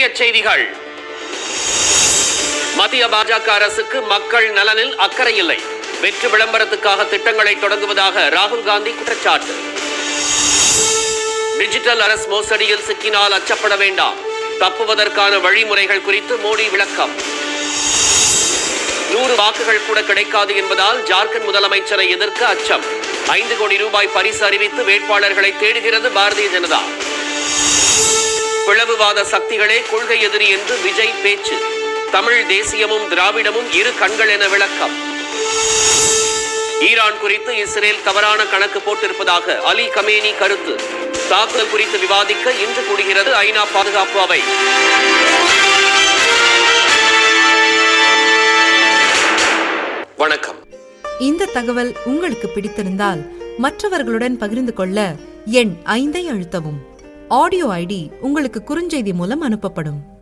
முக்கிய செய்திகள் மத்திய பாஜக அரசுக்கு மக்கள் நலனில் அக்கறை இல்லை வெற்று விளம்பரத்துக்காக திட்டங்களை தொடங்குவதாக ராகுல் காந்தி குற்றச்சாட்டு டிஜிட்டல் அரசு மோசடியில் சிக்கினால் அச்சப்பட வேண்டாம் தப்புவதற்கான வழிமுறைகள் குறித்து மோடி விளக்கம் நூறு வாக்குகள் கூட கிடைக்காது என்பதால் ஜார்க்கண்ட் முதலமைச்சரை எதிர்க்க அச்சம் ஐந்து கோடி ரூபாய் பரிசு அறிவித்து வேட்பாளர்களை தேடுகிறது பாரதிய ஜனதா பிளவுவாத சக்திகளே கொள்கை எதிரி என்று விஜய் பேச்சு தமிழ் தேசியமும் திராவிடமும் இரு கண்கள் என விளக்கம் ஈரான் குறித்து இஸ்ரேல் தவறான கணக்கு போட்டிருப்பதாக அலி கமேனி கருத்து தாக்குதல் குறித்து விவாதிக்க இன்று கூடுகிறது ஐநா பாதுகாப்பு அவை வணக்கம் இந்த தகவல் உங்களுக்கு பிடித்திருந்தால் மற்றவர்களுடன் பகிர்ந்து கொள்ள எண் ஐந்தை அழுத்தவும் ஆடியோ ஐடி உங்களுக்கு குறுஞ்செய்தி மூலம் அனுப்பப்படும்